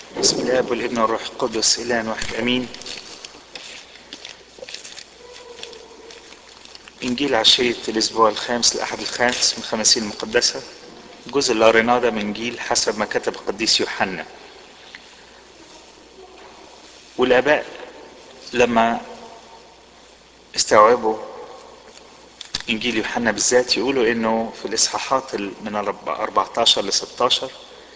بسم الله والابن والروح القدس إله واحد أمين إنجيل عشية الأسبوع الخامس الأحد الخامس من خمسين المقدسة الجزء اللي قريناه ده من إنجيل حسب ما كتب القديس يوحنا والآباء لما استوعبوا إنجيل يوحنا بالذات يقولوا إنه في الإصحاحات من 14 ل 16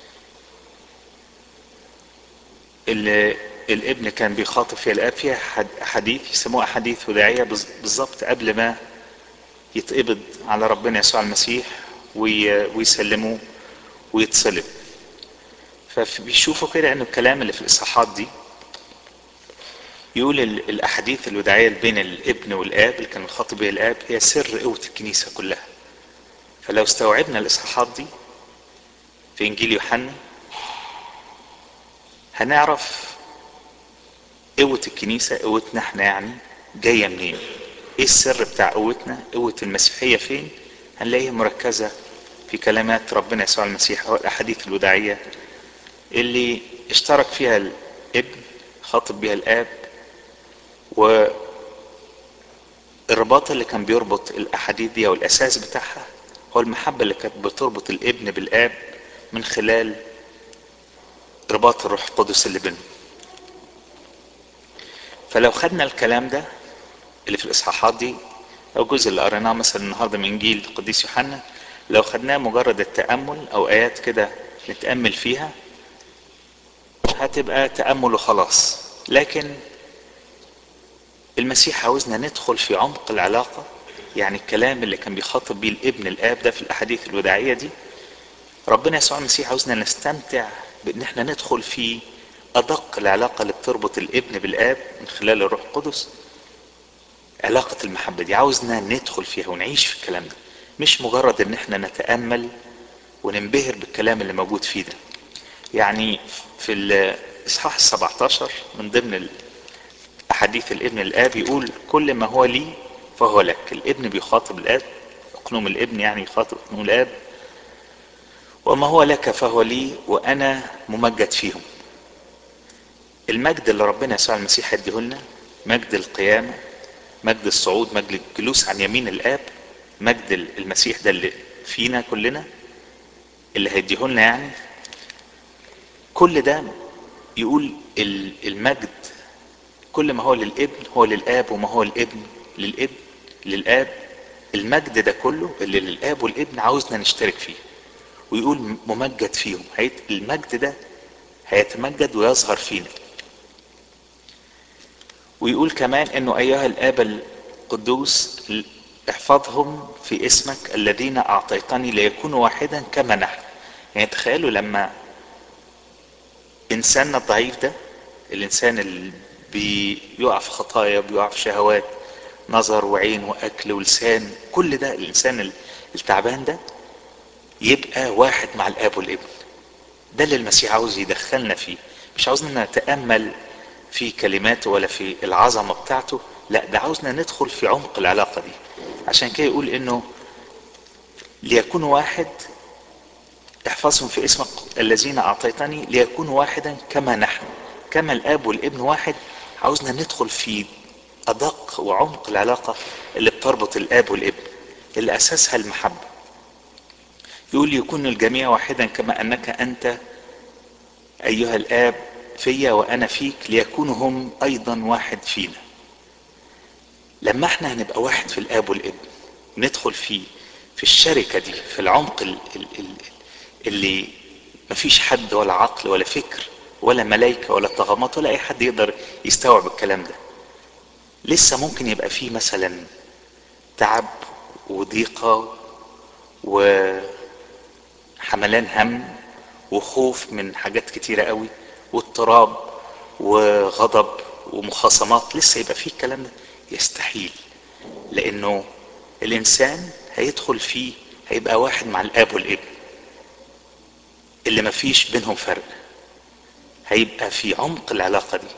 اللي الابن كان بيخاطب فيها الاب فيها حديث يسموها احاديث وداعيه بالظبط قبل ما يتقبض على ربنا يسوع المسيح ويسلموه ويتصلب فبيشوفوا كده انه الكلام اللي في الاصحاحات دي يقول الاحاديث الوداعيه اللي بين الابن والاب اللي كان بيخاطب بها الاب هي سر قوه الكنيسه كلها فلو استوعبنا الاصحاحات دي في انجيل يوحنا هنعرف قوة الكنيسة قوتنا احنا يعني جاية منين ايه السر بتاع قوتنا قوة المسيحية فين هنلاقيها مركزة في كلمات ربنا يسوع المسيح او الاحاديث الوداعية اللي اشترك فيها الابن خاطب بها الاب و الرباط اللي كان بيربط الاحاديث دي او الاساس بتاعها هو المحبة اللي كانت بتربط الابن بالاب من خلال رباط الروح القدس اللي بينهم فلو خدنا الكلام ده اللي في الاصحاحات دي او الجزء اللي قريناه مثلا النهارده من انجيل القديس يوحنا لو خدناه مجرد التامل او ايات كده نتامل فيها هتبقى تامل وخلاص لكن المسيح عاوزنا ندخل في عمق العلاقه يعني الكلام اللي كان بيخاطب بيه الابن الاب ده في الاحاديث الوداعيه دي ربنا يسوع المسيح عاوزنا نستمتع بان احنا ندخل في ادق العلاقة اللي بتربط الابن بالاب من خلال الروح القدس علاقة المحبة دي عاوزنا ندخل فيها ونعيش في الكلام ده مش مجرد ان احنا نتأمل وننبهر بالكلام اللي موجود فيه ده يعني في الاصحاح ال 17 من ضمن احاديث الابن الاب يقول كل ما هو لي فهو لك الابن بيخاطب الاب اقنوم الابن يعني يخاطب اقنوم الاب وما هو لك فهو لي وانا ممجد فيهم المجد اللي ربنا يسوع المسيح يديه لنا مجد القيامة مجد الصعود مجد الجلوس عن يمين الآب مجد المسيح ده اللي فينا كلنا اللي هيديه لنا يعني كل ده يقول المجد كل ما هو للابن هو للآب وما هو الابن للابن للآب المجد ده كله اللي للآب والابن عاوزنا نشترك فيه ويقول ممجد فيهم المجد ده هيتمجد ويظهر فينا ويقول كمان انه ايها الاب القدوس احفظهم في اسمك الذين اعطيتني ليكونوا واحدا كما نحن يعني تخيلوا لما انساننا الضعيف ده الانسان اللي بيقع في خطايا بيقع في شهوات نظر وعين واكل ولسان كل ده الانسان التعبان ده يبقى واحد مع الاب والابن ده اللي المسيح عاوز يدخلنا فيه مش عاوزنا نتامل في كلماته ولا في العظمه بتاعته لا ده عاوزنا ندخل في عمق العلاقه دي عشان كده يقول انه ليكونوا واحد احفظهم في اسمك الذين اعطيتني ليكونوا واحدا كما نحن كما الاب والابن واحد عاوزنا ندخل في ادق وعمق العلاقه اللي بتربط الاب والابن اللي اساسها المحبه يقول يكون الجميع واحدا كما انك انت ايها الاب فيا وانا فيك ليكونوا هم ايضا واحد فينا لما احنا هنبقى واحد في الاب والابن ندخل في في الشركه دي في العمق اللي مفيش حد ولا عقل ولا فكر ولا ملائكه ولا طغمات ولا اي حد يقدر يستوعب الكلام ده لسه ممكن يبقى فيه مثلا تعب وضيقه وحملان هم وخوف من حاجات كتيره قوي واضطراب وغضب ومخاصمات لسه يبقى فيه الكلام ده يستحيل لانه الانسان هيدخل فيه هيبقى واحد مع الاب والابن اللي مفيش بينهم فرق هيبقى في عمق العلاقه دي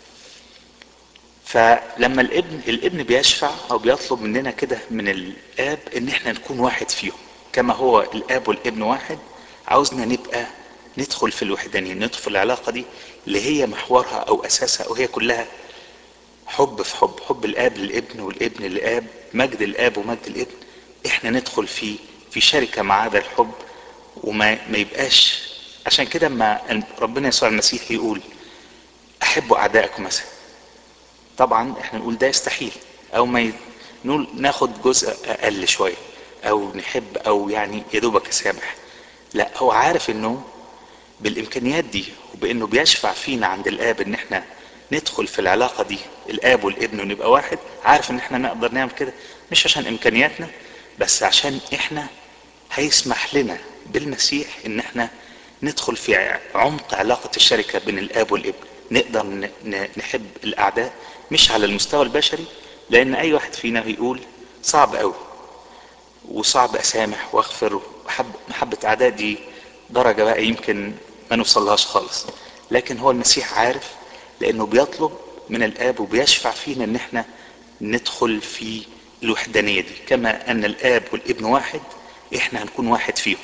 فلما الابن الابن بيشفع او بيطلب مننا كده من الاب ان احنا نكون واحد فيهم كما هو الاب والابن واحد عاوزنا نبقى ندخل في الوحدانية ندخل في العلاقة دي اللي هي محورها او اساسها او هي كلها حب في حب حب الاب للابن والابن للاب مجد الاب ومجد الابن احنا ندخل في في شركة مع هذا الحب وما ما يبقاش عشان كده ما ربنا يسوع المسيح يقول احبوا اعدائكم مثلا طبعا احنا نقول ده يستحيل او ما ي... نقول ناخد جزء اقل شويه او نحب او يعني يا دوبك سامح لا هو عارف انه بالامكانيات دي وبانه بيشفع فينا عند الاب ان احنا ندخل في العلاقه دي الاب والابن ونبقى واحد عارف ان احنا نقدر نعمل كده مش عشان امكانياتنا بس عشان احنا هيسمح لنا بالمسيح ان احنا ندخل في عمق علاقه الشركه بين الاب والابن نقدر نحب الاعداء مش على المستوى البشري لان اي واحد فينا بيقول صعب قوي وصعب اسامح واغفر وحب محبة اعداء دي درجة بقى يمكن ما نوصلهاش خالص لكن هو المسيح عارف لانه بيطلب من الاب وبيشفع فينا ان احنا ندخل في الوحدانية دي كما ان الاب والابن واحد احنا هنكون واحد فيهم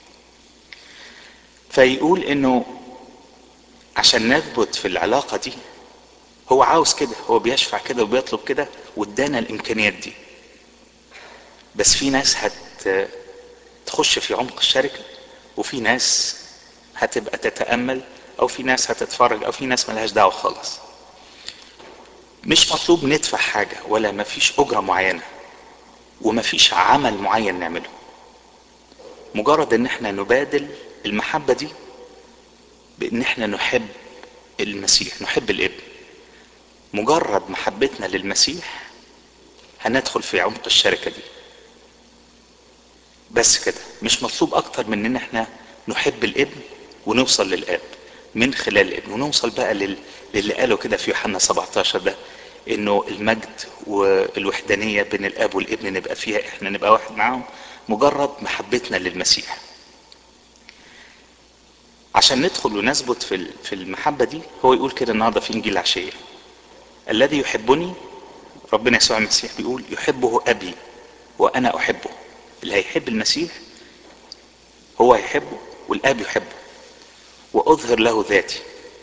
فيقول انه عشان نثبت في العلاقة دي هو عاوز كده هو بيشفع كده وبيطلب كده وادانا الامكانيات دي بس في ناس هت تخش في عمق الشركة وفي ناس هتبقى تتأمل او في ناس هتتفرج او في ناس ملهاش دعوة خالص مش مطلوب ندفع حاجة ولا مفيش اجرة معينة ومفيش عمل معين نعمله مجرد ان احنا نبادل المحبة دي بان احنا نحب المسيح نحب الابن مجرد محبتنا للمسيح هندخل في عمق الشركة دي بس كده مش مطلوب اكتر من ان احنا نحب الابن ونوصل للاب من خلال الابن ونوصل بقى لل... للي قاله كده في يوحنا 17 ده انه المجد والوحدانية بين الاب والابن نبقى فيها احنا نبقى واحد معاهم مجرد محبتنا للمسيح عشان ندخل ونثبت في في المحبة دي هو يقول كده النهارده في انجيل العشية الذي يحبني ربنا يسوع المسيح بيقول يحبه ابي وانا احبه اللي هيحب المسيح هو هيحبه والاب يحبه واظهر له ذاتي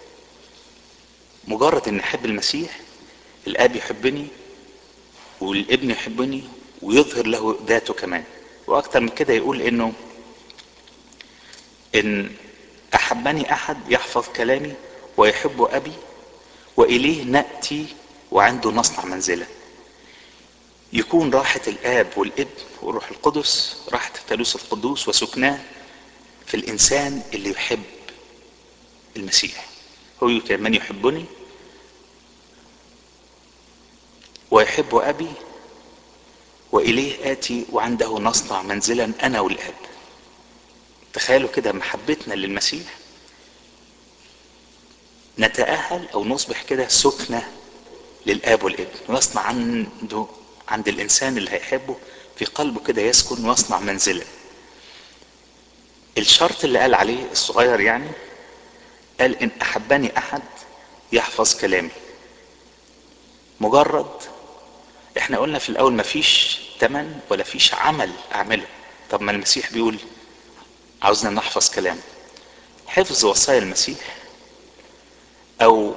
مجرد ان احب المسيح الاب يحبني والابن يحبني ويظهر له ذاته كمان واكتر من كده يقول انه ان احبني احد يحفظ كلامي ويحب ابي واليه ناتي وعنده نصنع منزلا يكون راحة الآب والابن والروح القدس راحة الثالوث القدوس وسكناه في الإنسان اللي يحب المسيح هو يقول من يحبني ويحب أبي وإليه آتي وعنده نصنع منزلا أنا والآب تخيلوا كده محبتنا للمسيح نتأهل أو نصبح كده سكنة للآب والابن ويصنع عنده عند الإنسان اللي هيحبه في قلبه كده يسكن ويصنع منزلا الشرط اللي قال عليه الصغير يعني قال إن أحبني أحد يحفظ كلامي مجرد احنا قلنا في الأول مفيش تمن ولا فيش عمل أعمله طب ما المسيح بيقول عاوزنا نحفظ كلامه حفظ وصايا المسيح أو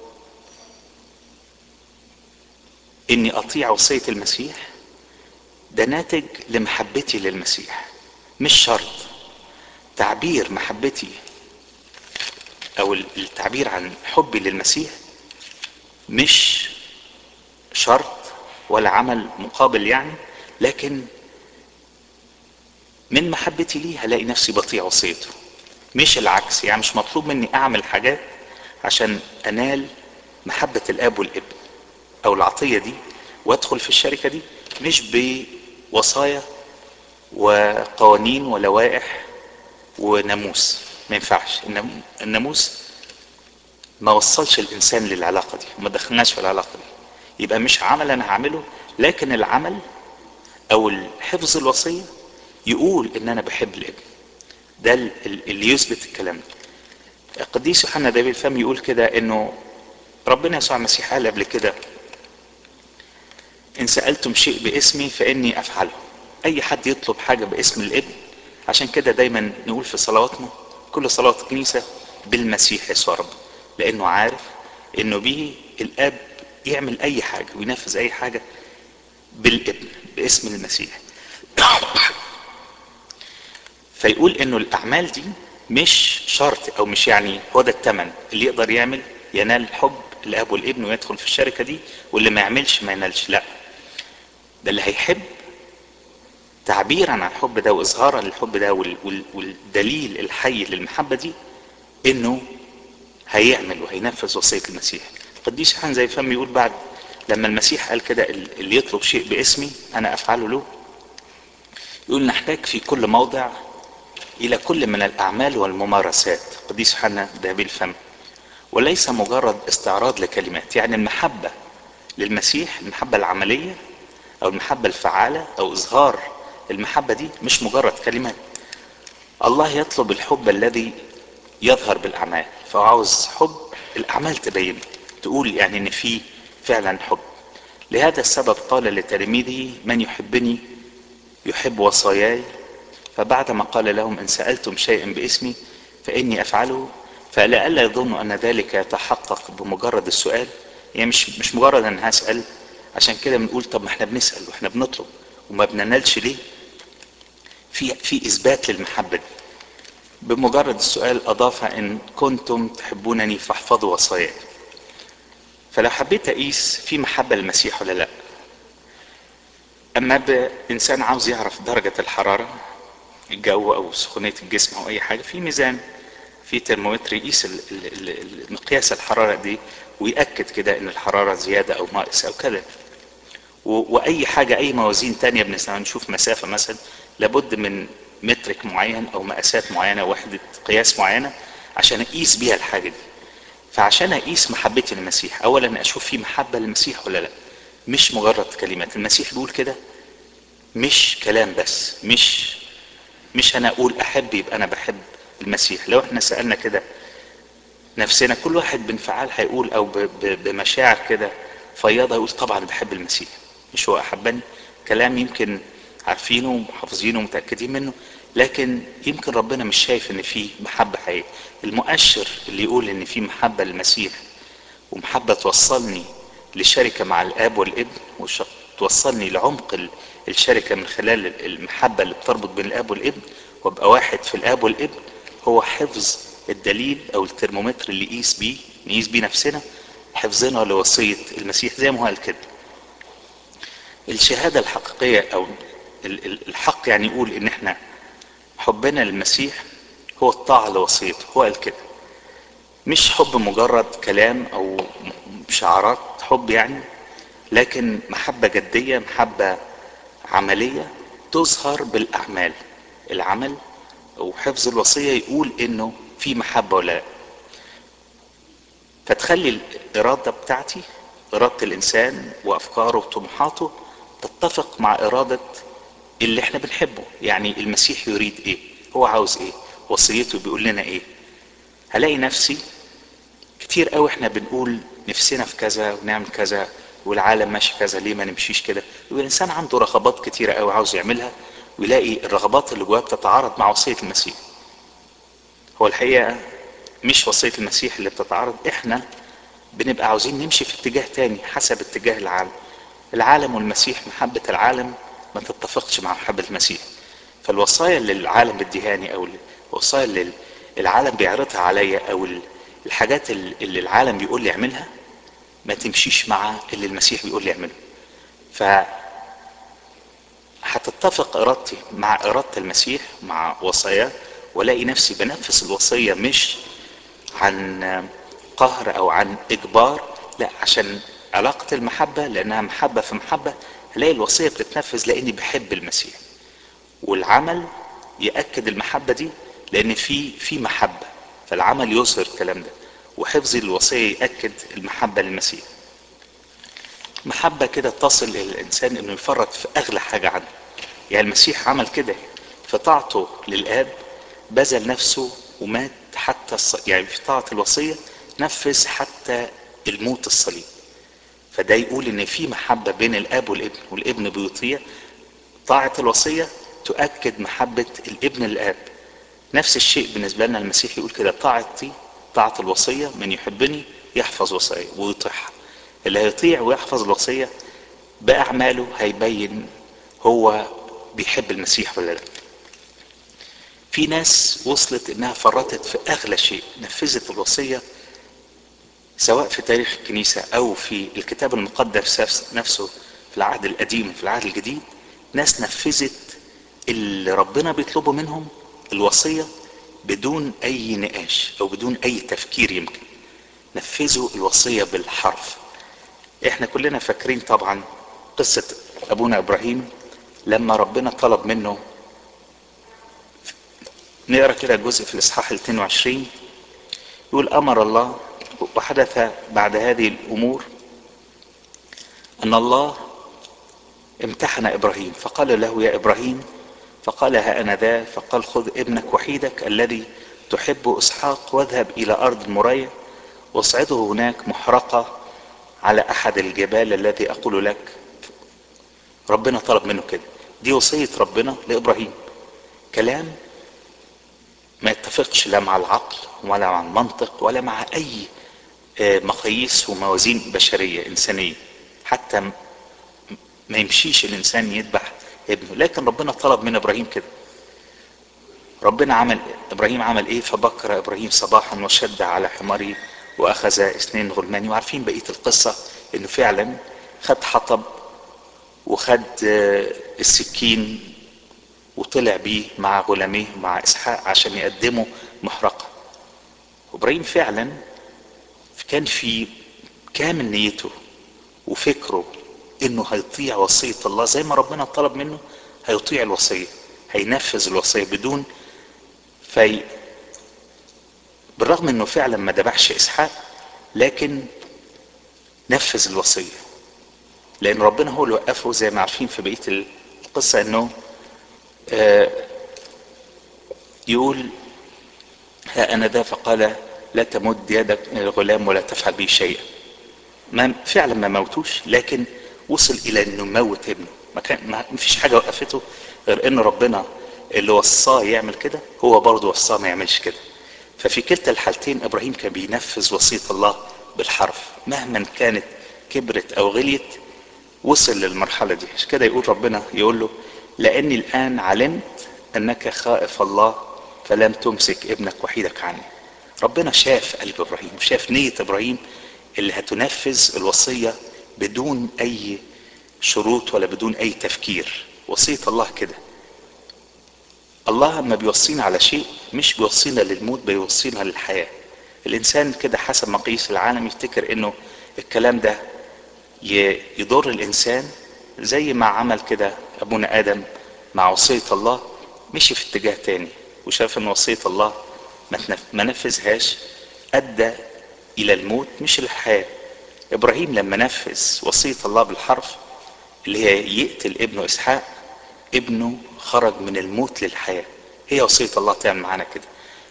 اني اطيع وصية المسيح ده ناتج لمحبتي للمسيح مش شرط تعبير محبتي او التعبير عن حبي للمسيح مش شرط ولا عمل مقابل يعني لكن من محبتي ليه هلاقي نفسي بطيع وصيته مش العكس يعني مش مطلوب مني اعمل حاجات عشان انال محبة الاب والابن او العطية دي وادخل في الشركة دي مش بوصايا وقوانين ولوائح وناموس ما ينفعش الناموس ما وصلش الانسان للعلاقة دي ما دخلناش في العلاقة دي يبقى مش عمل انا هعمله لكن العمل او حفظ الوصية يقول ان انا بحب الابن ده اللي يثبت الكلام ده القديس يوحنا ده بالفم يقول كده انه ربنا يسوع المسيح قال قبل كده ان سألتم شيء باسمي فاني افعله اي حد يطلب حاجة باسم الابن عشان كده دايما نقول في صلواتنا كل صلوات الكنيسة بالمسيح يسوع رب لانه عارف انه به الاب يعمل اي حاجة وينفذ اي حاجة بالابن باسم المسيح فيقول انه الاعمال دي مش شرط او مش يعني هو ده الثمن اللي يقدر يعمل ينال حب الاب والابن ويدخل في الشركة دي واللي ما يعملش ما ينالش لا ده اللي هيحب تعبيرا عن الحب ده واظهارا للحب ده والدليل الحي للمحبة دي انه هيعمل وهينفذ وصية المسيح قديس يوحنا زي فم يقول بعد لما المسيح قال كده اللي يطلب شيء باسمي انا افعله له يقول نحتاج في كل موضع الى كل من الاعمال والممارسات قديس يوحنا ذهبي الفم وليس مجرد استعراض لكلمات يعني المحبة للمسيح المحبة العملية او المحبة الفعالة او اظهار المحبة دي مش مجرد كلمات الله يطلب الحب الذي يظهر بالاعمال فهو عاوز حب الاعمال تبين تقول يعني ان في فعلا حب لهذا السبب قال لتلاميذه من يحبني يحب وصاياي فبعدما قال لهم ان سالتم شيئا باسمي فاني افعله فلئلا يظنوا ان ذلك يتحقق بمجرد السؤال يعني مش مش مجرد ان هسال عشان كده بنقول طب ما احنا بنسال واحنا بنطلب وما بننالش ليه في في اثبات للمحبه دي بمجرد السؤال اضاف ان كنتم تحبونني فاحفظوا وصاياي فلو حبيت اقيس في محبه للمسيح ولا لا اما بانسان عاوز يعرف درجه الحراره الجو او سخونيه الجسم او اي حاجه في ميزان في ترمومتر يقيس مقياس الحراره دي ويأكد كده ان الحراره زياده او ناقص او كده واي حاجه اي موازين تانية بنستخدم نشوف مسافه مثلا لابد من مترك معين او مقاسات معينه وحده قياس معينه عشان اقيس بيها الحاجه دي فعشان اقيس محبتي للمسيح اولا اشوف في محبه للمسيح ولا لا مش مجرد كلمات المسيح بيقول كده مش كلام بس مش مش انا اقول احب يبقى انا بحب المسيح لو احنا سالنا كده نفسنا كل واحد بانفعال هيقول او بمشاعر كده فياضه يقول طبعا بحب المسيح مش هو احبني كلام يمكن عارفينه وحافظينه ومتاكدين منه لكن يمكن ربنا مش شايف ان في محبه حقيقيه المؤشر اللي يقول ان في محبه للمسيح ومحبه توصلني لشركه مع الاب والابن وتوصلني لعمق الشركه من خلال المحبه اللي بتربط بين الاب والابن وابقى واحد في الاب والابن هو حفظ الدليل او الترمومتر اللي يقيس بيه نقيس بيه نفسنا حفظنا لوصيه المسيح زي ما هو قال كده الشهاده الحقيقيه او الحق يعني يقول ان احنا حبنا للمسيح هو الطاعة لوصيته هو قال كده مش حب مجرد كلام او شعارات حب يعني لكن محبة جدية محبة عملية تظهر بالاعمال العمل وحفظ الوصية يقول انه في محبة ولا لا فتخلي الارادة بتاعتي ارادة الانسان وافكاره وطموحاته تتفق مع ارادة اللي احنا بنحبه يعني المسيح يريد ايه هو عاوز ايه وصيته بيقول لنا ايه هلاقي نفسي كتير قوي احنا بنقول نفسنا في كذا ونعمل كذا والعالم ماشي كذا ليه ما نمشيش كده يبقى الانسان عنده رغبات كتيره قوي عاوز يعملها ويلاقي الرغبات اللي جواه بتتعارض مع وصيه المسيح هو الحقيقه مش وصيه المسيح اللي بتتعارض احنا بنبقى عاوزين نمشي في اتجاه تاني حسب اتجاه العالم العالم والمسيح محبه العالم ما تتفقش مع محبه المسيح فالوصايا اللي العالم الدهاني او الوصايا اللي العالم بيعرضها عليا او الحاجات اللي العالم بيقول لي اعملها ما تمشيش مع اللي المسيح بيقول لي اعمله ف هتتفق ارادتي مع اراده المسيح مع وصاياه والاقي نفسي بنفذ الوصيه مش عن قهر او عن اجبار لا عشان علاقه المحبه لانها محبه في محبه الاقي الوصيه بتتنفذ لاني بحب المسيح والعمل ياكد المحبه دي لان في في محبه فالعمل يظهر الكلام ده وحفظ الوصيه ياكد المحبه للمسيح محبه كده تصل الى الانسان انه يفرط في اغلى حاجه عنده يعني المسيح عمل كده في طاعته للاب بذل نفسه ومات حتى الص... يعني في طاعه الوصيه نفذ حتى الموت الصليب فده يقول ان في محبه بين الاب والابن والابن بيطيع طاعه الوصيه تؤكد محبه الابن للاب نفس الشيء بالنسبة لنا المسيح يقول كده طاعتي طاعة الوصية من يحبني يحفظ وصايا ويطيعها اللي هيطيع ويحفظ الوصية بأعماله هيبين هو بيحب المسيح ولا لا في ناس وصلت انها فرطت في اغلى شيء نفذت الوصية سواء في تاريخ الكنيسة او في الكتاب المقدس نفسه في العهد القديم وفي العهد الجديد ناس نفذت اللي ربنا بيطلبه منهم الوصية بدون اي نقاش او بدون اي تفكير يمكن نفذوا الوصية بالحرف احنا كلنا فاكرين طبعا قصة ابونا ابراهيم لما ربنا طلب منه نقرا كده جزء في الاصحاح ال 22 يقول امر الله وحدث بعد هذه الامور ان الله امتحن ابراهيم فقال له يا ابراهيم فقال ها انا ذا فقال خذ ابنك وحيدك الذي تحب اسحاق واذهب الى ارض المريا واصعده هناك محرقه على احد الجبال الذي اقول لك ربنا طلب منه كده دي وصيه ربنا لابراهيم كلام ما يتفقش لا مع العقل ولا مع المنطق ولا مع اي مقاييس وموازين بشريه انسانيه حتى ما يمشيش الانسان يذبح ابنه لكن ربنا طلب من ابراهيم كده ربنا عمل ابراهيم عمل ايه فبكر ابراهيم صباحا وشد على حماره واخذ اثنين غلمان وعارفين بقيه القصه انه فعلا خد حطب وخد السكين وطلع بيه مع غلاميه مع اسحاق عشان يقدموا محرقه وابراهيم فعلا كان في كامل نيته وفكره انه هيطيع وصيه الله زي ما ربنا طلب منه هيطيع الوصيه هينفذ الوصيه بدون في بالرغم انه فعلا ما ذبحش اسحاق لكن نفذ الوصيه لان ربنا هو اللي وقفه زي ما عارفين في بقيه القصه انه آه يقول ها انا ذا فقال لا تمد يدك الى الغلام ولا تفعل به شيئا ما فعلا ما موتوش لكن وصل الى انه موت ابنه ما كان ما فيش حاجه وقفته غير ان ربنا اللي وصاه يعمل كده هو برضه وصاه ما يعملش كده ففي كلتا الحالتين ابراهيم كان بينفذ وصيه الله بالحرف مهما كانت كبرت او غليت وصل للمرحله دي عشان كده يقول ربنا يقول له لاني الان علمت انك خائف الله فلم تمسك ابنك وحيدك عني ربنا شاف قلب ابراهيم وشاف نيه ابراهيم اللي هتنفذ الوصيه بدون اي شروط ولا بدون اي تفكير وصيه الله كده الله لما بيوصينا على شيء مش بيوصينا للموت بيوصينا للحياه الانسان كده حسب مقاييس العالم يفتكر انه الكلام ده يضر الانسان زي ما عمل كده ابونا ادم مع وصيه الله مشي في اتجاه تاني وشاف ان وصيه الله ما نفذهاش ادى الى الموت مش للحياه ابراهيم لما نفذ وصيه الله بالحرف اللي هي يقتل ابنه اسحاق ابنه خرج من الموت للحياه هي وصيه الله تعمل معانا كده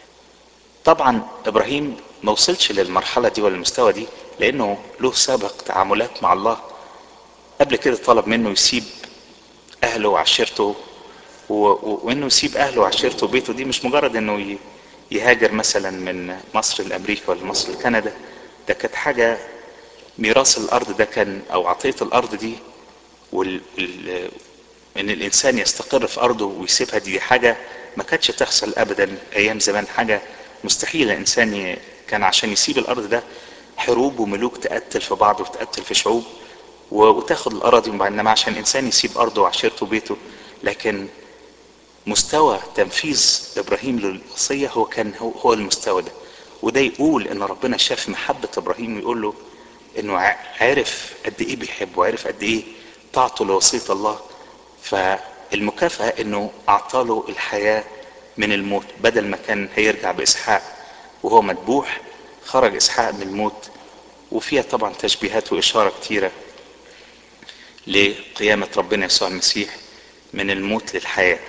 طبعا ابراهيم ما وصلش للمرحله دي ولا المستوى دي لانه له سابق تعاملات مع الله قبل كده طلب منه يسيب اهله وعشيرته و... و... وانه يسيب اهله وعشيرته وبيته دي مش مجرد انه ي... يهاجر مثلا من مصر لامريكا ولا مصر لكندا ده كانت حاجه ميراث الارض ده كان او عطيه الارض دي وال... ال... ان الانسان يستقر في ارضه ويسيبها دي, دي حاجه ما كانتش تحصل ابدا ايام زمان حاجه مستحيل الانسان ي... كان عشان يسيب الارض ده حروب وملوك تقتل في بعض وتقتل في شعوب وتاخد الاراضي انما عشان الانسان يسيب ارضه وعشيرته وبيته لكن مستوى تنفيذ ابراهيم للوصيه هو كان هو, هو المستوى ده وده يقول ان ربنا شاف محبه ابراهيم ويقول له انه عارف قد ايه بيحبه وعارف قد ايه طاعته لوصيه الله فالمكافاه انه اعطاله الحياه من الموت بدل ما كان هيرجع باسحاق وهو مذبوح خرج اسحاق من الموت وفيها طبعا تشبيهات واشاره كتيره لقيامه ربنا يسوع المسيح من الموت للحياه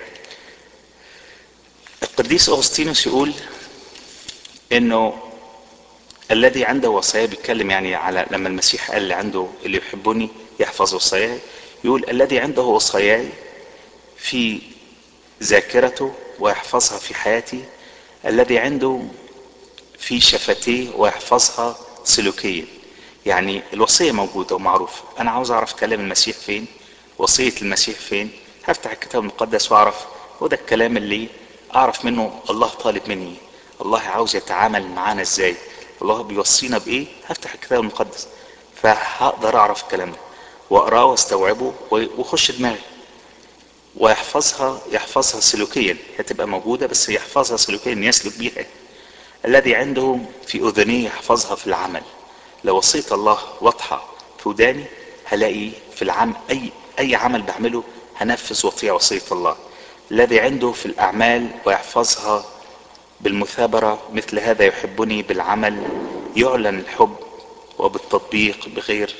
القديس اغسطينوس يقول انه الذي عنده وصايا بيتكلم يعني على لما المسيح قال اللي عنده اللي يحبني يحفظ وصاياي يقول الذي عنده وصاياي في ذاكرته ويحفظها في حياتي الذي عنده في شفتيه ويحفظها سلوكيا يعني الوصية موجودة ومعروفة أنا عاوز أعرف كلام المسيح فين وصية المسيح فين هفتح الكتاب المقدس وأعرف وده الكلام اللي أعرف منه الله طالب مني الله عاوز يتعامل معانا إزاي الله بيوصينا بإيه هفتح الكتاب المقدس فهقدر أعرف الكلام ده وأقرأه واستوعبه ويخش دماغي ويحفظها يحفظها سلوكيا هتبقى موجودة بس يحفظها سلوكيا يسلك بيها الذي عنده في أذنيه يحفظها في العمل لو وصية الله واضحة في وداني هلاقي في العمل أي أي عمل بعمله هنفذ وطيع وصية الله الذي عنده في الأعمال ويحفظها بالمثابرة مثل هذا يحبني بالعمل يعلن الحب وبالتطبيق بغير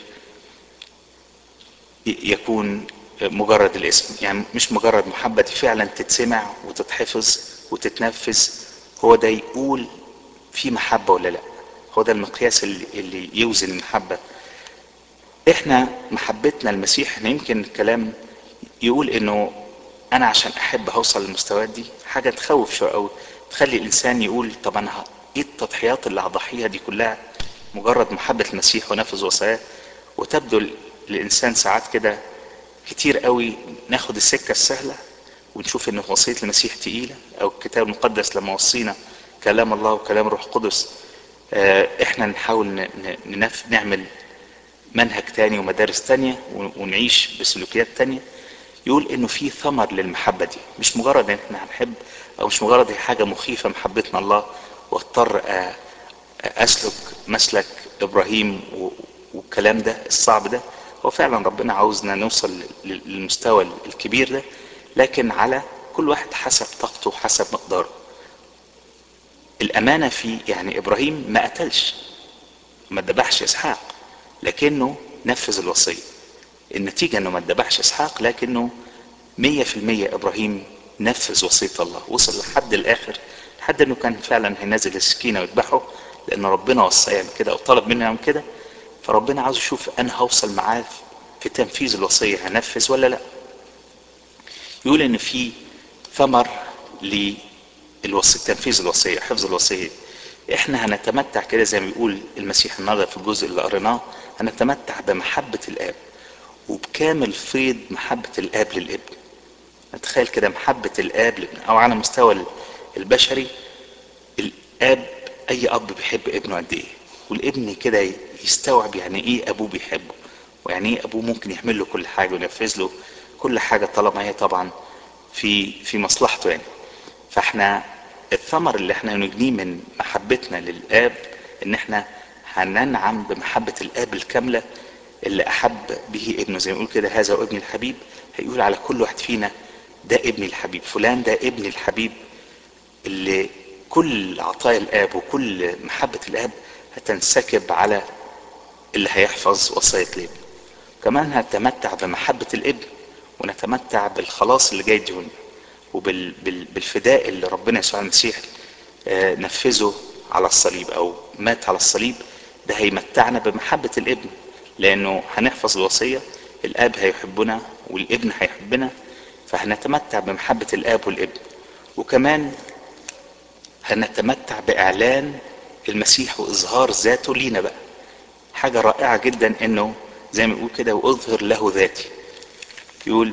يكون مجرد الاسم يعني مش مجرد محبة دي فعلا تتسمع وتتحفظ وتتنفذ هو ده يقول في محبة ولا لا هو ده المقياس اللي, اللي يوزن المحبة احنا محبتنا المسيح احنا يمكن الكلام يقول انه انا عشان احب هوصل للمستويات دي حاجة تخوف شوية او تخلي الانسان يقول طب انا ايه التضحيات اللي هضحيها دي كلها مجرد محبة المسيح ونفذ وصاياه وتبدو الانسان ساعات كده كتير قوي ناخد السكة السهلة ونشوف ان وصية المسيح تقيلة او الكتاب المقدس لما وصينا كلام الله وكلام روح قدس احنا نحاول ننف نعمل منهج تاني ومدارس تانية ونعيش بسلوكيات تانية يقول انه في ثمر للمحبة دي مش مجرد ان احنا هنحب او مش مجرد هي حاجة مخيفة محبتنا الله واضطر اسلك مسلك ابراهيم والكلام ده الصعب ده هو فعلا ربنا عاوزنا نوصل للمستوى الكبير ده لكن على كل واحد حسب طاقته حسب مقداره الامانه في يعني ابراهيم ما قتلش ما ذبحش اسحاق لكنه نفذ الوصيه النتيجه انه ما ذبحش اسحاق لكنه مية في المية ابراهيم نفذ وصية الله وصل لحد الاخر لحد انه كان فعلا هينزل السكينة ويذبحه لان ربنا وصى يعمل كده او طلب منه يعمل كده فربنا عاوز يشوف انا هوصل معاه في تنفيذ الوصية هنفذ ولا لا يقول ان في ثمر للوصية تنفيذ الوصية حفظ الوصية احنا هنتمتع كده زي ما بيقول المسيح النهارده في الجزء اللي قريناه هنتمتع بمحبة الاب وبكامل فيض محبة الاب للابن نتخيل كده محبة الاب للابن او على مستوى البشري الاب اي اب بيحب ابنه قد ايه والابن كده يستوعب يعني ايه ابوه بيحبه ويعني ايه ابوه ممكن يعمل له كل حاجه وينفذ له كل حاجه طالما هي طبعا في في مصلحته يعني فاحنا الثمر اللي احنا نجنيه من محبتنا للاب ان احنا هننعم بمحبه الاب الكامله اللي احب به ابنه زي ما يقول كده هذا هو ابني الحبيب هيقول على كل واحد فينا ده ابني الحبيب فلان ده ابني الحبيب اللي كل عطايا الاب وكل محبه الاب هتنسكب على اللي هيحفظ وصيه الابن كمان هنتمتع بمحبه الابن ونتمتع بالخلاص اللي جاي دهون وبالفداء اللي ربنا يسوع المسيح نفذه على الصليب او مات على الصليب ده هيمتعنا بمحبة الابن لانه هنحفظ الوصية الاب هيحبنا والابن هيحبنا فهنتمتع بمحبة الاب والابن وكمان هنتمتع باعلان المسيح واظهار ذاته لينا بقى حاجة رائعة جدا انه زي ما يقول كده واظهر له ذاتي يقول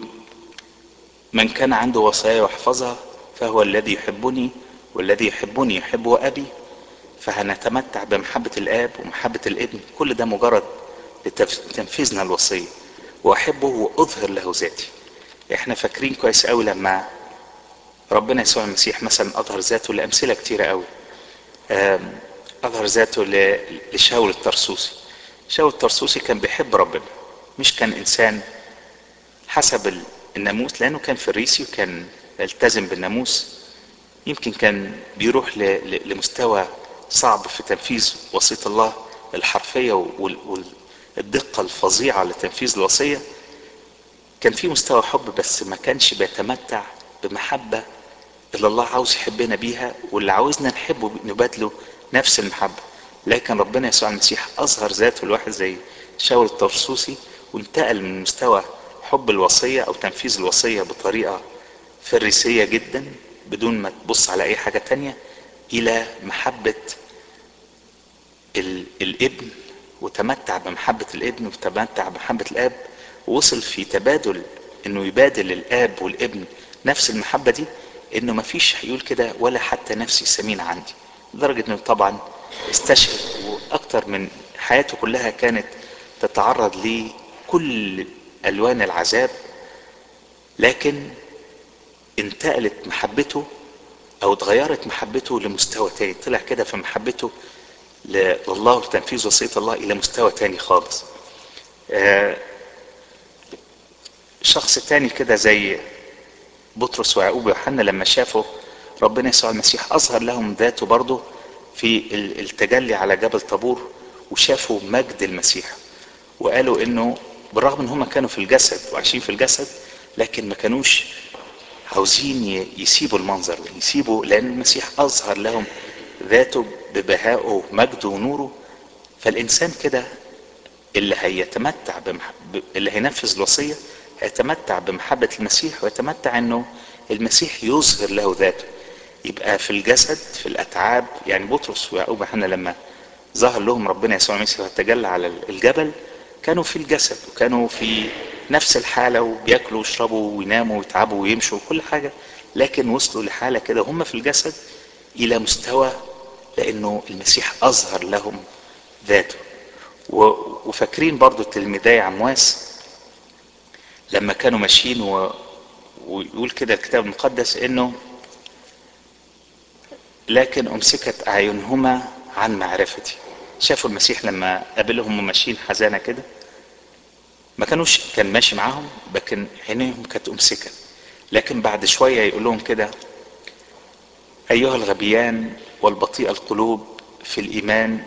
من كان عنده وصايا ويحفظها فهو الذي يحبني والذي يحبني يحبه ابي فهنتمتع بمحبة الاب ومحبة الابن كل ده مجرد لتنفيذنا الوصية واحبه واظهر له ذاتي احنا فاكرين كويس قوي لما ربنا يسوع المسيح مثلا اظهر ذاته لامثله كتيره قوي اظهر ذاته لشاول الترسوسي شاول الترسوسي كان بيحب ربنا مش كان انسان حسب الناموس لانه كان فريسي وكان يلتزم بالناموس يمكن كان بيروح لمستوى صعب في تنفيذ وصيه الله الحرفيه والدقه الفظيعه لتنفيذ الوصيه كان في مستوى حب بس ما كانش بيتمتع بمحبه اللي الله عاوز يحبنا بيها واللي عاوزنا نحبه نبادله نفس المحبه لكن ربنا يسوع المسيح اظهر ذاته لواحد زي شاول الترسوسي وانتقل من مستوى حب الوصيه او تنفيذ الوصيه بطريقه فريسيه جدا بدون ما تبص على اي حاجه تانية الى محبة ال- الابن وتمتع بمحبة الابن وتمتع بمحبة الاب ووصل في تبادل انه يبادل الاب والابن نفس المحبة دي انه مفيش هيقول كده ولا حتى نفسي سمين عندي لدرجة انه طبعا استشهد واكتر من حياته كلها كانت تتعرض لكل الوان العذاب لكن انتقلت محبته او اتغيرت محبته لمستوى تاني طلع كده في محبته لله وتنفيذ وصية الله الى مستوى تاني خالص آه، شخص تاني كده زي بطرس ويعقوب ويوحنا لما شافوا ربنا يسوع المسيح اظهر لهم ذاته برضه في ال- التجلي على جبل طابور وشافوا مجد المسيح وقالوا انه بالرغم ان هم كانوا في الجسد وعايشين في الجسد لكن ما كانوش عاوزين ي- يسيبوا المنظر يسيبوا لان المسيح اظهر لهم ذاته ببهائه ومجده ونوره فالانسان كده اللي هيتمتع بمح... ب- اللي هينفذ الوصيه هيتمتع بمحبه المسيح ويتمتع انه المسيح يظهر له ذاته يبقى في الجسد في الاتعاب يعني بطرس ويعقوب احنا لما ظهر لهم ربنا يسوع المسيح وتجلى على الجبل كانوا في الجسد وكانوا في نفس الحالة وبياكلوا ويشربوا ويناموا ويتعبوا ويمشوا وكل حاجة لكن وصلوا لحالة كده هم في الجسد إلى مستوى لأنه المسيح أظهر لهم ذاته و- وفاكرين برضو تلميذي عمواس لما كانوا ماشيين و... ويقول كده الكتاب المقدس انه لكن امسكت اعينهما عن معرفتي شافوا المسيح لما قابلهم وماشيين حزانه كده ما كانوش كان ماشي معاهم لكن عينيهم كانت امسكت لكن بعد شويه يقول لهم كده ايها الغبيان والبطيء القلوب في الايمان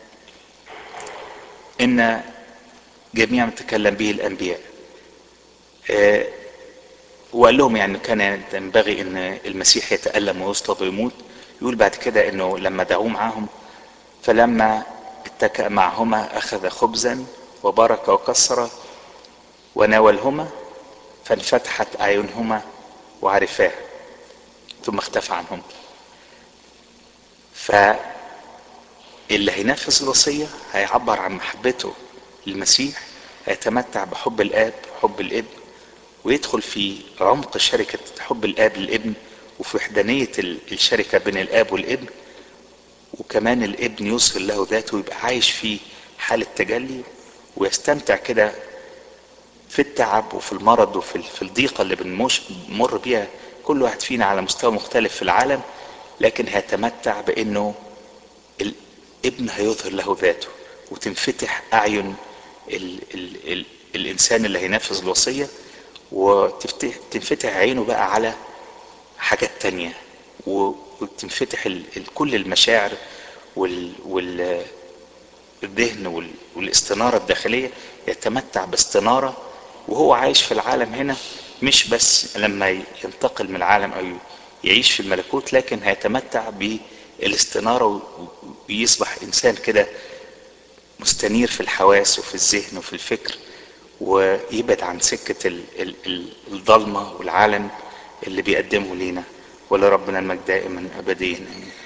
ان جميع ما تكلم به الانبياء آه، وقال لهم يعني كان ينبغي ان المسيح يتألم ويصلب ويموت يقول بعد كده انه لما دعوه معاهم فلما اتكأ معهما اخذ خبزا وبارك وكسر وناولهما فانفتحت اعينهما وعرفاه ثم اختفى عنهم فاللي هينفذ الوصية هيعبر عن محبته للمسيح هيتمتع بحب الاب حب الابن ويدخل في عمق شركة حب الاب للابن وفي وحدانية ال- الشركة بين الاب والابن وكمان الابن يظهر له ذاته ويبقى عايش في حالة تجلي ويستمتع كده في التعب وفي المرض وفي ال- في الضيقة اللي بنمش بنمر بيها كل واحد فينا على مستوى مختلف في العالم لكن هيتمتع بانه الابن هيظهر له ذاته وتنفتح اعين ال ال ال الانسان اللي هينفذ الوصية وتنفتح عينه بقى على حاجات تانية و- وتنفتح ال ال كل المشاعر وال وال الذهن وال- والاستنارة الداخلية يتمتع باستنارة وهو عايش في العالم هنا مش بس لما ينتقل من العالم او يعيش في الملكوت لكن هيتمتع بالاستنارة و- ويصبح انسان كده مستنير في الحواس وفي الذهن وفي الفكر ويبعد عن سكة ال- ال- ال- الضلمة والعالم اللي بيقدمه لينا ولربنا المجد دائما أبديا آمين